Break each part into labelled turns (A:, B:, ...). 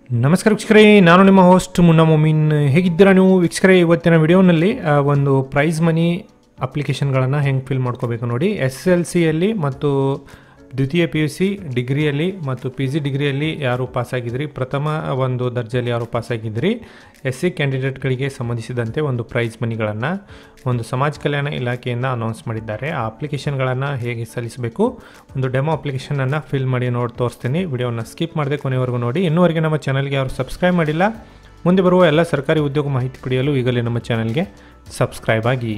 A: ನಮಸ್ಕಾರ ವೀಕ್ಷಕರೇ ನಾನು ನಿಮ್ಮ ಹೋಸ್ಟ್ ಮುನ್ನ ಮೊಮಿನ್ ಹೇಗಿದ್ದೀರಾ ನೀವು ವೀಕ್ಷಕರೇ ಇವತ್ತಿನ ವಿಡಿಯೋನಲ್ಲಿ ಆ, ಒಂದು ಪ್ರೈಸ್ ಮನಿ ಅಪ್ಲಿಕೇಶನ್ಗಳನ್ನು ಹೆಂಗೆ ಫಿಲ್ ಮಾಡ್ಕೋಬೇಕು ನೋಡಿ ಎಸ್ ಎಲ್ ಸಿಯಲ್ಲಿ ಮತ್ತು ದ್ವಿತೀಯ ಪಿ ಯು ಸಿ ಡಿಗ್ರಿಯಲ್ಲಿ ಮತ್ತು ಪಿ ಜಿ ಡಿಗ್ರಿಯಲ್ಲಿ ಯಾರು ಪಾಸಾಗಿದ್ರಿ ಪ್ರಥಮ ಒಂದು ದರ್ಜೆಯಲ್ಲಿ ಯಾರು ಪಾಸಾಗಿದ್ರಿ ಎಸ್ ಸಿ ಕ್ಯಾಂಡಿಡೇಟ್ಗಳಿಗೆ ಸಂಬಂಧಿಸಿದಂತೆ ಒಂದು ಪ್ರೈಸ್ ಮನಿಗಳನ್ನು ಒಂದು ಸಮಾಜ ಕಲ್ಯಾಣ ಇಲಾಖೆಯಿಂದ ಅನೌನ್ಸ್ ಮಾಡಿದ್ದಾರೆ ಆ ಅಪ್ಲಿಕೇಶನ್ಗಳನ್ನು ಹೇಗೆ ಸಲ್ಲಿಸಬೇಕು ಒಂದು ಡೆಮೋ ಅಪ್ಲಿಕೇಶನನ್ನು ಫಿಲ್ ಮಾಡಿ ನೋಡಿ ತೋರಿಸ್ತೀನಿ ವಿಡಿಯೋನ ಸ್ಕಿಪ್ ಮಾಡದೆ ಕೊನೆವರೆಗೂ ನೋಡಿ ಇನ್ನೂವರೆಗೆ ನಮ್ಮ ಚಾನಲ್ಗೆ ಯಾರು ಸಬ್ಸ್ಕ್ರೈಬ್ ಮಾಡಿಲ್ಲ ಮುಂದೆ ಬರುವ ಎಲ್ಲ ಸರ್ಕಾರಿ ಉದ್ಯೋಗ ಮಾಹಿತಿ ಪಡೆಯಲು ಈಗಲೇ ನಮ್ಮ ಚಾನಲ್ಗೆ ಸಬ್ಸ್ಕ್ರೈಬ್ ಆಗಿ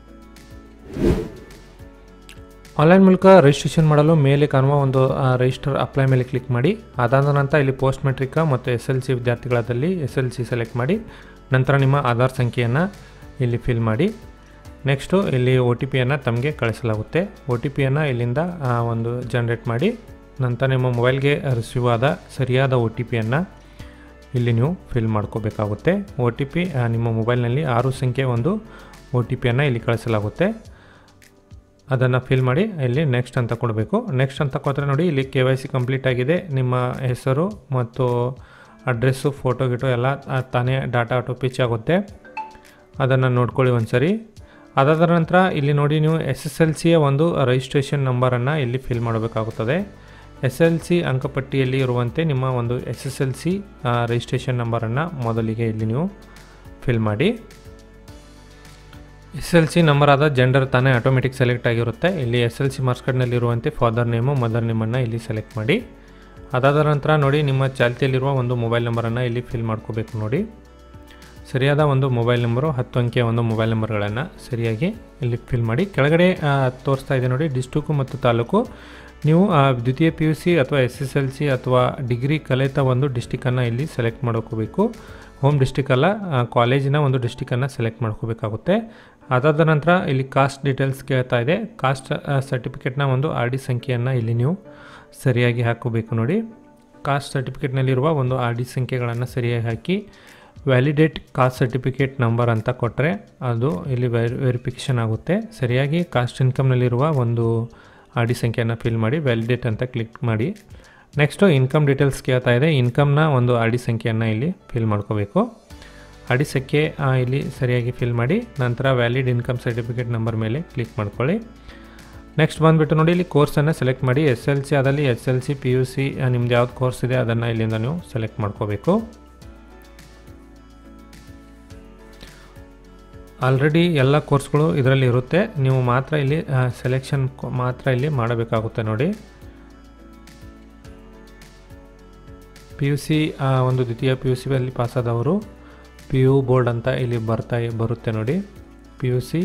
A: ಆನ್ಲೈನ್ ಮೂಲಕ ರಿಜಿಸ್ಟ್ರೇಷನ್ ಮಾಡಲು ಮೇಲೆ ಕಾಣುವ ಒಂದು ರಿಜಿಸ್ಟರ್ ಅಪ್ಲೈ ಮೇಲೆ ಕ್ಲಿಕ್ ಮಾಡಿ ಅದಾದ ನಂತರ ಇಲ್ಲಿ ಪೋಸ್ಟ್ ಮೆಟ್ರಿಕ ಮತ್ತು ಎಸ್ ಎಲ್ ಸಿ ವಿದ್ಯಾರ್ಥಿಗಳಾದಲ್ಲಿ ಎಸ್ ಎಲ್ ಸಿ ಸೆಲೆಕ್ಟ್ ಮಾಡಿ ನಂತರ ನಿಮ್ಮ ಆಧಾರ್ ಸಂಖ್ಯೆಯನ್ನು ಇಲ್ಲಿ ಫಿಲ್ ಮಾಡಿ ನೆಕ್ಸ್ಟು ಇಲ್ಲಿ ಒ ಟಿ ಪಿಯನ್ನು ತಮಗೆ ಕಳಿಸಲಾಗುತ್ತೆ ಒ ಟಿ ಪಿಯನ್ನು ಇಲ್ಲಿಂದ ಆ, ಒಂದು ಜನ್ರೇಟ್ ಮಾಡಿ ನಂತರ ನಿಮ್ಮ ಮೊಬೈಲ್ಗೆ ರಿಸೀವ್ ಆದ ಸರಿಯಾದ ಒ ಟಿ ಪಿಯನ್ನು ಇಲ್ಲಿ ನೀವು ಫಿಲ್ ಮಾಡ್ಕೋಬೇಕಾಗುತ್ತೆ ಒ ಟಿ ಪಿ ನಿಮ್ಮ ಮೊಬೈಲ್ನಲ್ಲಿ ಆರು ಸಂಖ್ಯೆ ಒಂದು ಒ ಟಿ ಪಿಯನ್ನು ಇಲ್ಲಿ ಕಳಿಸಲಾಗುತ್ತೆ ಅದನ್ನು ಫಿಲ್ ಮಾಡಿ ಇಲ್ಲಿ ನೆಕ್ಸ್ಟ್ ಅಂತ ಕೊಡಬೇಕು ನೆಕ್ಸ್ಟ್ ಅಂತ ಕೊಟ್ಟರೆ ನೋಡಿ ಇಲ್ಲಿ ಕೆ ವೈ ಸಿ ಕಂಪ್ಲೀಟ್ ಆಗಿದೆ ನಿಮ್ಮ ಹೆಸರು ಮತ್ತು ಅಡ್ರೆಸ್ಸು ಫೋಟೋ ಗಿಟೋ ಎಲ್ಲ ಆ, ತಾನೇ ಡಾಟಾ ಆಟೋ ಪಿಚ್ ಆಗುತ್ತೆ ಅದನ್ನು ನೋಡ್ಕೊಳ್ಳಿ ಒಂದು ಸರಿ ಅದಾದ ನಂತರ ಇಲ್ಲಿ ನೋಡಿ ನೀವು ಎಸ್ ಎಸ್ ಎಲ್ ಸಿಯ ಒಂದು ರಿಜಿಸ್ಟ್ರೇಷನ್ ನಂಬರನ್ನು ಇಲ್ಲಿ ಫಿಲ್ ಮಾಡಬೇಕಾಗುತ್ತದೆ ಎಸ್ ಎಲ್ ಸಿ ಅಂಕಪಟ್ಟಿಯಲ್ಲಿ ಇರುವಂತೆ ನಿಮ್ಮ ಒಂದು S S L C registration ನಂಬರನ್ನು ಮೊದಲಿಗೆ ಇಲ್ಲಿ ನೀವು ಫಿಲ್ ಮಾಡಿ ಎಸ್ ಎಲ್ ಸಿ ನಂಬರ್ ಆದ ಜೆಂಡರ್ ತಾನೇ ಆಟೋಮೆಟಿಕ್ ಸೆಲೆಕ್ಟ್ ಆಗಿರುತ್ತೆ ಇಲ್ಲಿ ಎಸ್ ಎಲ್ ಸಿ ಮಾರ್ಕ್ಸ್ ಕಾರ್ಡ್ನಲ್ಲಿರುವಂತೆ ಫಾದರ್ ನೇಮು ಮದರ್ ನೇಮನ್ನು ಇಲ್ಲಿ ಸೆಲೆಕ್ಟ್ ಮಾಡಿ ಅದಾದ ನಂತರ ನೋಡಿ ನಿಮ್ಮ ಚಾಲ್ತಿಯಲ್ಲಿರುವ ಒಂದು ಮೊಬೈಲ್ ನಂಬರನ್ನು ಇಲ್ಲಿ ಫಿಲ್ ಮಾಡ್ಕೋಬೇಕು ನೋಡಿ ಸರಿಯಾದ ಒಂದು ಮೊಬೈಲ್ ನಂಬರು ಹತ್ತು ಅಂಕೆಯ ಒಂದು ಮೊಬೈಲ್ ನಂಬರ್ಗಳನ್ನು ಸರಿಯಾಗಿ ಇಲ್ಲಿ ಫಿಲ್ ಮಾಡಿ ಕೆಳಗಡೆ ಆ, ತೋರಿಸ್ತಾ ಇದೆ ನೋಡಿ ಡಿಸ್ಟ್ರಿಕ್ಕು ಮತ್ತು ತಾಲೂಕು ನೀವು ಆ, ದ್ವಿತೀಯ ಪಿ ಯು ಸಿ ಅಥವಾ ಎಸ್ ಎಸ್ ಎಲ್ ಸಿ ಅಥವಾ ಡಿಗ್ರಿ ಕಲಿತ ಒಂದು ಡಿಸ್ಟಿಕನ್ನು ಇಲ್ಲಿ ಸೆಲೆಕ್ಟ್ ಮಾಡ್ಕೋಬೇಕು ಹೋಮ್ ಡಿಸ್ಟಿಕ್ ಅಲ್ಲ ಆ, ಕಾಲೇಜಿನ ಒಂದು ಡಿಸ್ಟಿಕನ್ನು ಸೆಲೆಕ್ಟ್ ಮಾಡ್ಕೋಬೇಕಾಗುತ್ತೆ ಅದಾದ ನಂತರ ಇಲ್ಲಿ ಕಾಸ್ಟ್ ಡೀಟೇಲ್ಸ್ ಕೇಳ್ತಾ ಇದೆ ಕಾಸ್ಟ್ ಸರ್ಟಿಫಿಕೇಟ್ನ ಒಂದು ಆರ್ ಡಿ ಸಂಖ್ಯೆಯನ್ನು ಇಲ್ಲಿ ನೀವು ಸರಿಯಾಗಿ ಹಾಕೋಬೇಕು ನೋಡಿ ಕಾಸ್ಟ್ ಸರ್ಟಿಫಿಕೇಟ್ನಲ್ಲಿರುವ ಒಂದು ಆರ್ ಡಿ ಸಂಖ್ಯೆಗಳನ್ನು ಸರಿಯಾಗಿ ಹಾಕಿ ವ್ಯಾಲಿಡೇಟ್ ಕಾಸ್ಟ್ ಸರ್ಟಿಫಿಕೇಟ್ ನಂಬರ್ ಅಂತ ಕೊಟ್ಟರೆ ಅದು ಇಲ್ಲಿ ವೆರಿಫಿಕೇಷನ್ ಆಗುತ್ತೆ ಸರಿಯಾಗಿ ಕಾಸ್ಟ್ ಇನ್ಕಮ್ನಲ್ಲಿರುವ ಒಂದು ಆರ್ ಡಿ ಸಂಖ್ಯೆಯನ್ನು ಫಿಲ್ ಮಾಡಿ ವ್ಯಾಲಿಡೇಟ್ ಅಂತ ಕ್ಲಿಕ್ ಮಾಡಿ ನೆಕ್ಸ್ಟು ಇನ್ಕಮ್ ಡೀಟೇಲ್ಸ್ ಕೇಳ್ತಾ ಇದೆ ಇನ್ಕಮ್ನ ಒಂದು ಆರ್ ಡಿ ಸಂಖ್ಯೆಯನ್ನು ಇಲ್ಲಿ ಫಿಲ್ ಮಾಡ್ಕೋಬೇಕು ಆರ್ ಡಿ ಸಂಖ್ಯೆ ಆ, ಇಲ್ಲಿ ಸರಿಯಾಗಿ ಫಿಲ್ ಮಾಡಿ ನಂತರ ವ್ಯಾಲಿಡ್ ಇನ್ಕಮ್ ಸರ್ಟಿಫಿಕೇಟ್ ನಂಬರ್ ಮೇಲೆ ಕ್ಲಿಕ್ ಮಾಡ್ಕೊಳ್ಳಿ ನೆಕ್ಸ್ಟ್ ಬಂದುಬಿಟ್ಟು ನೋಡಿ ಇಲ್ಲಿ ಕೋರ್ಸನ್ನು ಸೆಲೆಕ್ಟ್ ಮಾಡಿ ಎಸ್ ಎಲ್ ಸಿ ಅದಲ್ಲಿ S L C P U C ನಿಮ್ದು ಯಾವ್ದು ಕೋರ್ಸ್ ಇದೆ ಅದನ್ನು ಇಲ್ಲಿಂದ ನೀವು ಸೆಲೆಕ್ಟ್ ಮಾಡ್ಕೋಬೇಕು ಆಲ್ರೆಡಿ ಎಲ್ಲ ಕೋರ್ಸ್ಗಳು ಇದರಲ್ಲಿ ಇರುತ್ತೆ ನೀವು ಮಾತ್ರ ಇಲ್ಲಿ ಸೆಲೆಕ್ಷನ್ ಮಾತ್ರ ಇಲ್ಲಿ ಮಾಡಬೇಕಾಗುತ್ತೆ ನೋಡಿ ಪಿ ಯು ಸಿ ಒಂದು ದ್ವಿತೀಯ ಪಿ ಯು ಸಿ ಅಲ್ಲಿ ಪಾಸಾದವರು ಪಿ ಯು ಬೋರ್ಡ್ ಅಂತ ಇಲ್ಲಿ ಬರ್ತಾ ಬರುತ್ತೆ ನೋಡಿ ಪಿ ಯು ಸಿ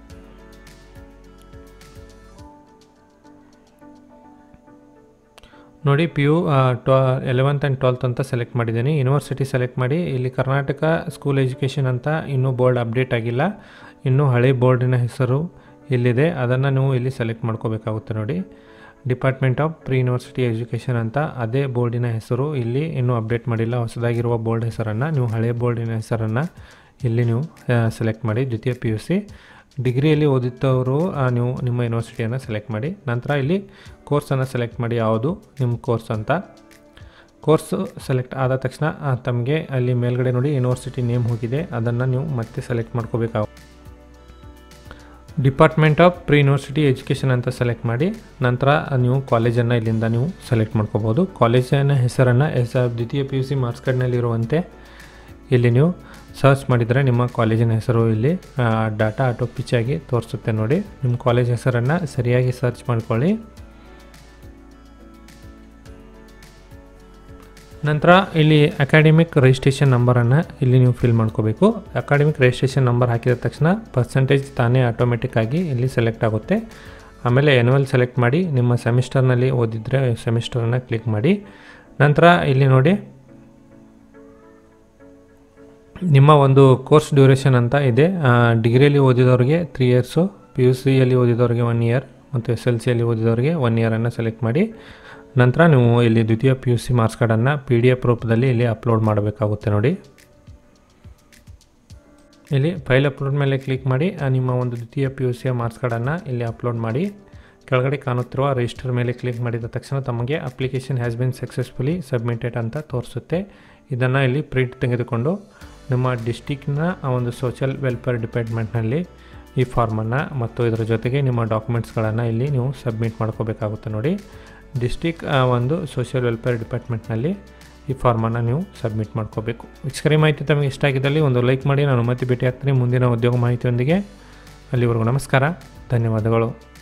A: ನೋಡಿ ಪಿ ಯು ಟ್ವ ಎಲೆವೆಂತ್ ಆ್ಯಂಡ್ ಟ್ವೆಲ್ತ್ ಅಂತ ಸೆಲೆಕ್ಟ್ ಮಾಡಿದ್ದೀನಿ ಯೂನಿವರ್ಸಿಟಿ ಸೆಲೆಕ್ಟ್ ಮಾಡಿ ಇಲ್ಲಿ ಕರ್ನಾಟಕ ಸ್ಕೂಲ್ ಎಜುಕೇಷನ್ ಅಂತ ಇನ್ನೂ ಬೋರ್ಡ್ ಅಪ್ಡೇಟ್ ಆಗಿಲ್ಲ ಇನ್ನೂ ಹಳೆ ಬೋರ್ಡಿನ ಹೆಸರು ಇಲ್ಲಿದೆ ಅದನ್ನು ನೀವು ಇಲ್ಲಿ ಸೆಲೆಕ್ಟ್ ಮಾಡ್ಕೋಬೇಕಾಗುತ್ತೆ ನೋಡಿ department of pre university education ಅಂತ ಅದೇ ಬೋರ್ಡಿನ ಹೆಸರು ಇಲ್ಲಿ ಇನ್ನೂ ಅಪ್ಡೇಟ್ ಮಾಡಿಲ್ಲ ಹೊಸದಾಗಿರುವ ಬೋರ್ಡ್ ಹೆಸರನ್ನು ನೀವು ಹಳೆ ಬೋರ್ಡಿನ ಹೆಸರನ್ನು ಇಲ್ಲಿ ನೀವು ಸೆಲೆಕ್ಟ್ ಮಾಡಿ ದ್ವಿತೀಯ ಪಿ ಯು ಸಿ ಡಿಗ್ರಿಯಲ್ಲಿ ಓದಿದ್ದವರು ಆ, ನೀವು ನಿಮ್ಮ ಯೂನಿವರ್ಸಿಟಿಯನ್ನು ಸೆಲೆಕ್ಟ್ ಮಾಡಿ ನಂತರ ಇಲ್ಲಿ ಕೋರ್ಸನ್ನು ಸೆಲೆಕ್ಟ್ ಮಾಡಿ ಯಾವುದು ನಿಮ್ಮ ಕೋರ್ಸ್ ಅಂತ ಕೋರ್ಸು ಸೆಲೆಕ್ಟ್ ಆದ ತಕ್ಷಣ ಆ, ತಮಗೆ ಅಲ್ಲಿ ಮೇಲ್ಗಡೆ ನೋಡಿ ಯೂನಿವರ್ಸಿಟಿ ನೇಮ್ ಹೋಗಿದೆ ಅದನ್ನು ನೀವು ಮತ್ತೆ ಸೆಲೆಕ್ಟ್ ಮಾಡ್ಕೋಬೇಕಾಗ department of pre university education ಅಂತ ಸೆಲೆಕ್ಟ್ ಮಾಡಿ ನಂತರ ನೀವು ಕಾಲೇಜನ್ನು ಇಲ್ಲಿಂದ ನೀವು ಸೆಲೆಕ್ಟ್ ಮಾಡ್ಕೋಬೋದು ಕಾಲೇಜಿನ ಹೆಸರನ್ನು ಎಸ್ ದ್ವಿತೀಯ ಪಿ ಯು ಸಿ ಮಾರ್ಕ್ಸ್ ಕಾರ್ಡ್ನಲ್ಲಿರುವಂತೆ ಇಲ್ಲಿ ನೀವು ಸರ್ಚ್ ಮಾಡಿದರೆ ನಿಮ್ಮ ಕಾಲೇಜಿನ ಹೆಸರು ಇಲ್ಲಿ ಡಾಟಾ ಆಟೋ ಪಿಚ್ ಆಗಿ ತೋರಿಸುತ್ತೆ ನೋಡಿ ನಿಮ್ಮ ಕಾಲೇಜ್ ಹೆಸರನ್ನು ಸರಿಯಾಗಿ ಸರ್ಚ್ ಮಾಡ್ಕೊಳ್ಳಿ ನಂತರ ಇಲ್ಲಿ ಅಕಾಡೆಮಿಕ್ ರಿಜಿಸ್ಟ್ರೇಷನ್ ನಂಬರನ್ನು ಇಲ್ಲಿ ನೀವು ಫಿಲ್ ಮಾಡ್ಕೋಬೇಕು ಅಕಾಡೆಮಿಕ್ ರಿಜಿಸ್ಟ್ರೇಷನ್ ನಂಬರ್ ಹಾಕಿದ ತಕ್ಷಣ ಪರ್ಸೆಂಟೇಜ್ ತಾನೇ ಆಟೋಮೆಟಿಕ್ ಆಗಿ ಇಲ್ಲಿ ಸೆಲೆಕ್ಟ್ ಆಗುತ್ತೆ ಆಮೇಲೆ ಎನ್ಯುವಲ್ ಸೆಲೆಕ್ಟ್ ಮಾಡಿ ನಿಮ್ಮ ಸೆಮಿಸ್ಟರ್ನಲ್ಲಿ ಓದಿದರೆ ಸೆಮಿಸ್ಟರನ್ನು ಕ್ಲಿಕ್ ಮಾಡಿ ನಂತರ ಇಲ್ಲಿ ನೋಡಿ ನಿಮ್ಮ ಒಂದು ಕೋರ್ಸ್ ಡ್ಯೂರೇಷನ್ ಅಂತ ಇದೆ ಡಿಗ್ರಿಯಲ್ಲಿ ಓದಿದವ್ರಿಗೆ ತ್ರೀ ಇಯರ್ಸು ಪಿ ಯು ಸಿಯಲ್ಲಿ ಓದಿದವ್ರಿಗೆ ಒನ್ ಇಯರ್ ಮತ್ತು ಎಸ್ ಎಲ್ ಸಿಯಲ್ಲಿ ಓದಿದವ್ರಿಗೆ ಒನ್ ಇಯರನ್ನು ಸೆಲೆಕ್ಟ್ ಮಾಡಿ ನಂತರ ನೀವು ಇಲ್ಲಿ ದ್ವಿತೀಯ ಪಿ ಯು ಸಿ ಮಾರ್ಕ್ಸ್ ಕಾರ್ಡನ್ನು ಪಿ ಡಿ ಎಫ್ ರೂಪದಲ್ಲಿ ಇಲ್ಲಿ ಅಪ್ಲೋಡ್ ಮಾಡಬೇಕಾಗುತ್ತೆ ನೋಡಿ ಇಲ್ಲಿ ಫೈಲ್ ಅಪ್ಲೋಡ್ ಮೇಲೆ ಕ್ಲಿಕ್ ಮಾಡಿ ಆ, ನಿಮ್ಮ ಒಂದು ದ್ವಿತೀಯ ಪಿ ಯು ಸಿಯ ಮಾರ್ಕ್ಸ್ ಕಾರ್ಡನ್ನು ಇಲ್ಲಿ ಅಪ್ಲೋಡ್ ಮಾಡಿ ಕೆಳಗಡೆ ಕಾಣುತ್ತಿರುವ ರಿಜಿಸ್ಟರ್ ಮೇಲೆ ಕ್ಲಿಕ್ ಮಾಡಿದ ತಕ್ಷಣ ತಮಗೆ application has been successfully submitted ಅಂತ ತೋರಿಸುತ್ತೆ ಇದನ್ನು ಇಲ್ಲಿ ಪ್ರಿಂಟ್ ತೆಗೆದುಕೊಂಡು ನಿಮ್ಮ ಡಿಸ್ಟಿಕ್ನ ಆ ಒಂದು ಸೋಷಿಯಲ್ ವೆಲ್ಫೇರ್ ಡಿಪಾರ್ಟ್ಮೆಂಟ್ನಲ್ಲಿ ಈ ಫಾರ್ಮನ್ನು ಮತ್ತು ಇದರ ಜೊತೆಗೆ ನಿಮ್ಮ ಡಾಕ್ಯುಮೆಂಟ್ಸ್ಗಳನ್ನು ಇಲ್ಲಿ ನೀವು ಸಬ್ಮಿಟ್ ಮಾಡ್ಕೋಬೇಕಾಗುತ್ತೆ ನೋಡಿ ಡಿಸ್ಟಿಕ್ ಆ ಒಂದು ಸೋಷಿಯಲ್ ವೆಲ್ಫೇರ್ ಡಿಪಾರ್ಟ್ಮೆಂಟ್ನಲ್ಲಿ ಈ ಫಾರ್ಮನ್ನು ನೀವು ಸಬ್ಮಿಟ್ ಮಾಡ್ಕೋಬೇಕು ವೀಕ್ಷಕರ ಈ ಮಾಹಿತಿ ತಮಗೆ ಇಷ್ಟ ಆಗಿದ್ದಲ್ಲಿ ಒಂದು ಲೈಕ್ ಮಾಡಿ ನಾನು ಮತ್ತೆ ಭೇಟಿ ಆಗ್ತೀನಿ ಮುಂದಿನ ಉದ್ಯೋಗ ಮಾಹಿತಿಯೊಂದಿಗೆ ಅಲ್ಲಿವರೆಗೂ ನಮಸ್ಕಾರ ಧನ್ಯವಾದಗಳು